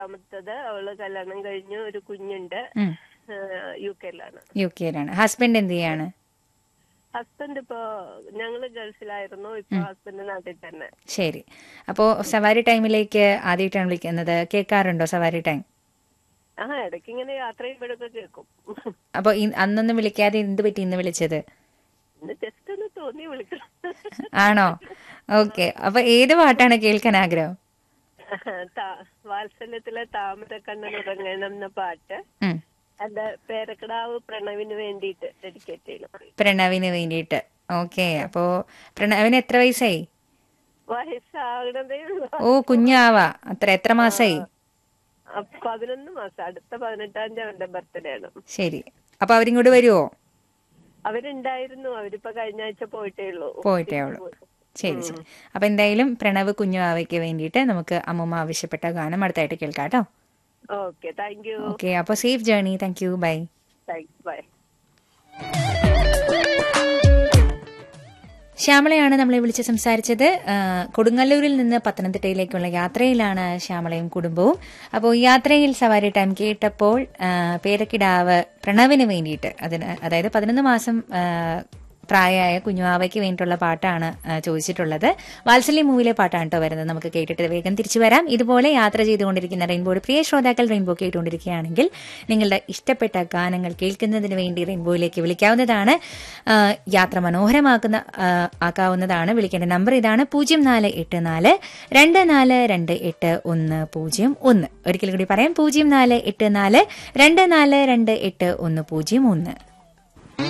രണ്ടാമത്തത് അവള് കല്യാണം കഴിഞ്ഞു ഒരു കുഞ്ഞുണ്ട് ഉം. യു കെയിലാണ് യു കെയിലാണ് ഹസ്ബൻഡ് എന്ത് ചെയ്യാണ് ഹസ്ബൻഡ് ഇപ്പോ ഞങ്ങള് ഗൾഫിലായിരുന്നു ഇപ്പൊ ഹസ്ബൻഡ് നാട്ടിൽ തന്നെ ശരി അപ്പോൾ സവാരി ടൈമിലേക്ക് ആദ്യമായിട്ടാണ് വിളിക്കുന്നത് കേൾക്കാറുണ്ടോ സവാരി ടൈം ആ ഇടയ്ക്ക് ഇങ്ങനെ യാത്ര ചെയ്യുമ്പോഴൊക്കെ കേൾക്കും അപ്പോൾ അന്നൊന്നും വിളിക്കാതെ എന്ത് പറ്റി ഇന്ന് വിളിച്ചത് ഇന്ന് ജസ്റ്റ് ഒന്ന് തോന്നി വിളിക്കണം ആണോ ഓക്കെ അപ്പൊ ഏത് പാട്ടാണ് കേൾക്കാൻ ആഗ്രഹം താ- വാത്സല്യത്തിലെ താമര കണ്ണൻ ഉറങ്ങണം എന്ന പാട്ട് ഉം. എന്റെ പേരക്കിടാവ് പ്രണവിന് വേണ്ടിയിട്ട് ഡെഡിക്കേറ്റ് ചെയ്യണം പ്രണവിന് വേണ്ടിയിട്ട് ഓക്കെ അപ്പോ പ്രണവിന് എത്ര വയസ്സായി വയസ്സാകണതേ ഉള്ളൂ ഓ കുഞ്ഞാവാ അത്ര എത്ര മാസായി അ- പതിനൊന്ന് മാസം അടുത്ത പതിനെട്ടാം തീയതി അവന്റെ ബർത്ത്ഡേ ആണ് ശരി അപ്പൊ അവരിങ്ങോട്ട് വരുവോ അവരുണ്ടായിരുന്നു അവരിപ്പോ കഴിഞ്ഞ ആഴ്ച പോയിട്ടേ ഉള്ളൂ പോയിട്ടേ ഉള്ളൂ ശരി ശരി അപ്പൊ എന്തായാലും പ്രണവ് കുഞ്ഞുവാവയ്ക്ക് വേണ്ടിയിട്ട് നമുക്ക് അമ്മൂമ്മ ആവശ്യപ്പെട്ട ഗാനം അടുത്തായിട്ട് കേൾക്കാം കേട്ടോ ഓക്കെ താങ്ക് യു ഓക്കെ അപ്പൊ safe journey thank you bye thanks bye ശ്യാമളയാണ് നമ്മളെ വിളിച്ച് സംസാരിച്ചത് ആ, കൊടുങ്ങല്ലൂരിൽ നിന്ന് പത്തനംതിട്ടയിലേക്കുള്ള യാത്രയിലാണ് ശ്യാമളയും കുടുംബവും അപ്പോൾ യാത്രയിൽ സവാരി ടൈം കേട്ടപ്പോൾ ആ, പേരക്കിടാവ് പ്രണവിന് വേണ്ടിയിട്ട് അതിന് അതായത് പതിനൊന്ന് മാസം ആ, പ്രായമായ കുഞ്ഞുവാവയ്ക്ക് വേണ്ടിയിട്ടുള്ള പാട്ടാണ് ആ, ചോദിച്ചിട്ടുള്ളത് വാത്സല്യ മൂവിലെ പാട്ടാണ് കേട്ടോ വരുന്നത് നമുക്ക് കേട്ടിട്ട് വേഗം തിരിച്ചു വരാം ഇതുപോലെ യാത്ര ചെയ്തുകൊണ്ടിരിക്കുന്ന റെയിൻബോയുടെ പ്രിയ ശ്രോതാക്കൾ റെയിൻബോ കേട്ടുകൊണ്ടിരിക്കുകയാണെങ്കിൽ നിങ്ങളുടെ ഇഷ്ടപ്പെട്ട ഗാനങ്ങൾ കേൾക്കുന്നതിന് വേണ്ടി റെയിൻബോയിലേക്ക് വിളിക്കാവുന്നതാണ് ആ, യാത്ര മനോഹരമാക്കുന്ന ആ, ആക്കാവുന്നതാണ് വിളിക്കേണ്ട നമ്പർ ഇതാണ് പൂജ്യം നാല് എട്ട് നാല് രണ്ട് നാല് രണ്ട് എട്ട് ഒന്ന് പൂജ്യം ഒന്ന് ഒരിക്കൽ കൂടി പറയാം പൂജ്യം നാല് എട്ട് നാല് രണ്ട് നാല് രണ്ട് എട്ട് ഒന്ന് പൂജ്യം ഒന്ന്